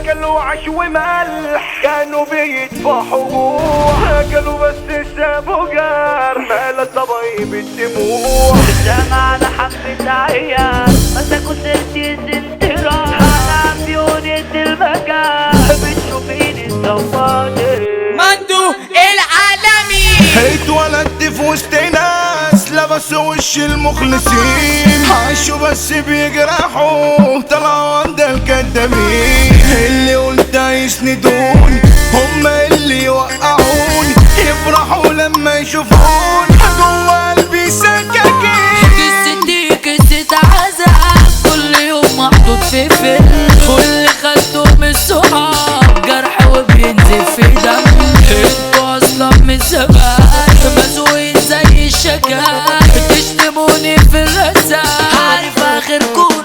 اكلوا عش وملح كانوا بيدفعوا اكلوا بس سابوا جار مال الطبيب الدموع سمعنا حبة عيال مسكوا سيرتي سنترا انا في ونت المكان بتشوفيني الزوادي مندو العالمي اتولدت في وسط ناس لبسوا وش المخلصين عاشوا بس بيجرحوا طلعوا عند الكدابين اللي قلت يسندوني هم اللي يوقعوني يفرحوا لما يشوفوني جوا قلبي سكاكين قصتي قصة عذاب كل يوم محطوط في فيلم كل خدته من الصحاب جرح وبينزف في دم انتوا اصلا من زمان مسوين زي الشكال تشتموني في الرسام عارف اخركم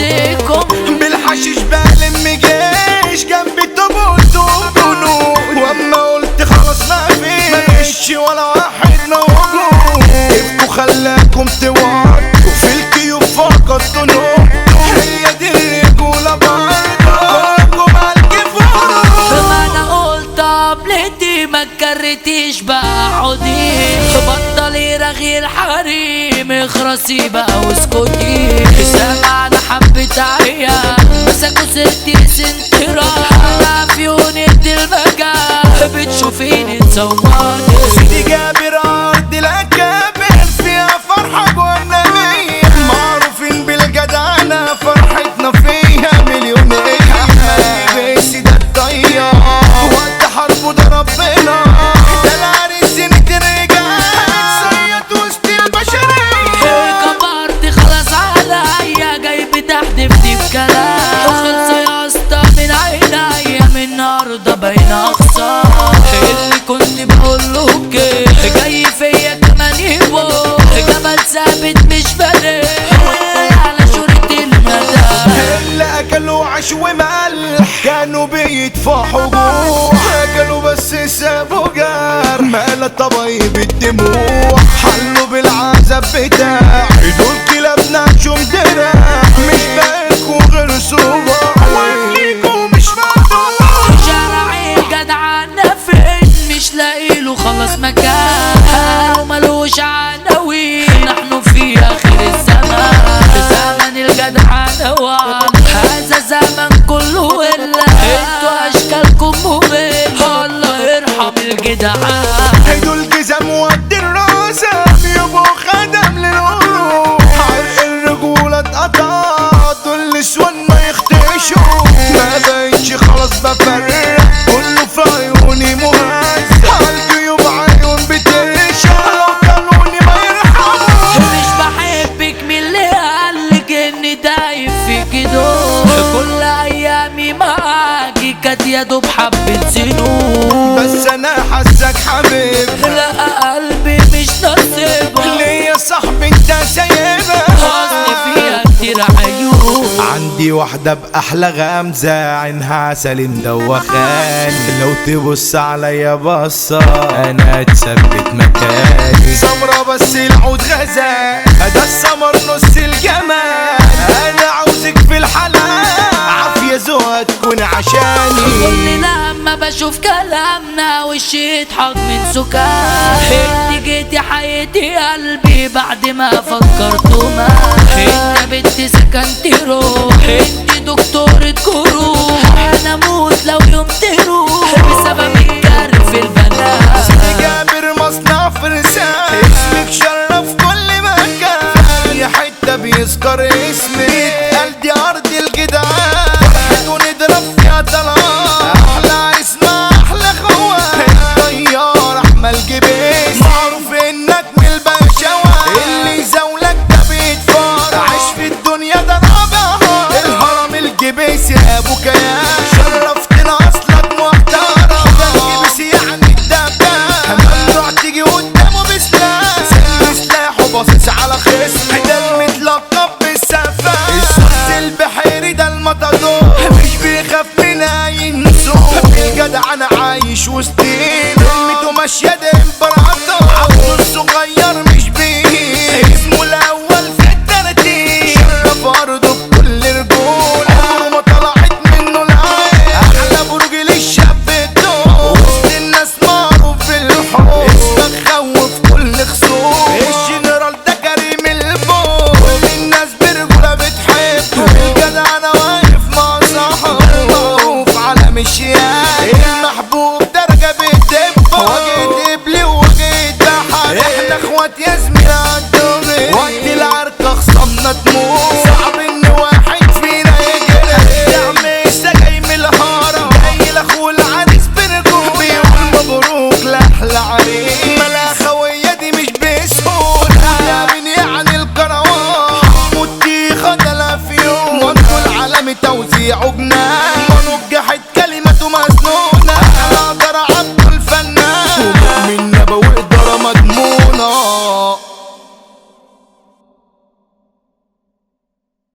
نصيكم بالحشيش بلم جيش جنب التابوت وجنود واما قلت خلاص ما فيش ولا واحد موجود ابقوا خلاكم توار وفي الكيوب فقط نور هي دي الرجولة برضه كلكم الكفور ما انا قلت قبلتي ما تكرتيش بقى عودي بطلي رغي الحريم اخرسي بقى واسكتي سمعنا حبة عيال مسكوا ستي سنترا انا في ونت المكان بتشوفيني تصوري سيدي جابر ارض الاكابر فيها فرحه جوانبيه معروفين بالجدعنه فرحتنا فيها مليونيه بس ده الطيار وقت حربه ده ربنا ده العريس سنة الرجال صيد وسط البشريه كبرت خلاص عليا جاي بتحدفني بكلام خلص يا اسطى من عينيا من النهارده باينه اخسر اللي كنت بقول له اوكي جاي فيا كمان يبو جبل ثابت مش فارق على شورة المدى اللي اكلوا عش وملح كانوا بيدفعوا جوع اكلوا بس سابوا جار مال الطبيب الدموع حلوا بالعذاب بتاعي دول كلابنا شوم دراع مش باكوا غير صباع واكليكوا مش مقطوع شارع الجدعنة فين مش لاقي له خلاص مكان وملوش عناوين نحن في اخر الزمان زمن الجدعنة وعن هذا زمن كله الا انتوا اشكالكم مملة الله يرحم الجدعان دول جزم ود الراسة يبقوا خدم للقلوب حرق الرجولة اتقطع دول نسوان ما يختشوا ما بقتش خلاص بفرق كله في عيوني مهز عالجيوب عيون بترشا لو كانوني ما يرحموا مش بحبك من اللي قالك اني دايب فيك دول كل ايامي معاكي كانت يا دوب حبة سنون بس انا حاسك حبيب لا قلبي مش نصيبها ليه يا صاحبي انت سايبها حزن فيها كتير عيوب عندي واحدة بأحلى غمزة عينها عسل مدوخان لو تبص عليا بصة أنا اتثبت مكاني سمرة بس العود غزال ده السمر نص الجمال أنا عاوزك في الحلال عافية ذوقها تكون عشاني كل لما بشوف كلامنا وشي يضحك من سكان انت جيتي حياتي قلبي بعد ما فكرت ما انت بنت سكنت روح انت دكتورة جروح انا اموت لو يوم تروح بسبب الجرح في البنات جابر مصنع فرسان اسمك شرف كل مكان يا حتة بيذكر اسمك قلبي أرض الجدعان ونضرب فيها طلعات أحلى اسم أحلى خوات الطيار أحمد جبيس معروف إنك من البشوات اللي زولك ده بيتفار عايش في الدنيا ده رابع الهرم الجبيس يا أبو كيان شرفتنا أصلك محترم ده الجبيس يعني الدبان ممنوع تيجي قدامه بسلاح سلم سلاحه باصص على خصم ده المتلقب بالسفاح السوس البحيري ده المطادور مش بيخاف من اي نسوم الجدع انا عايش وسطين كلمته ماشيه ده امبراطور عبده الصغير مش بيه اسمه الاول في الترتيب شرف ارضه بكل رجول عمره ما طلعت منه العين عالمي توزيعه جنان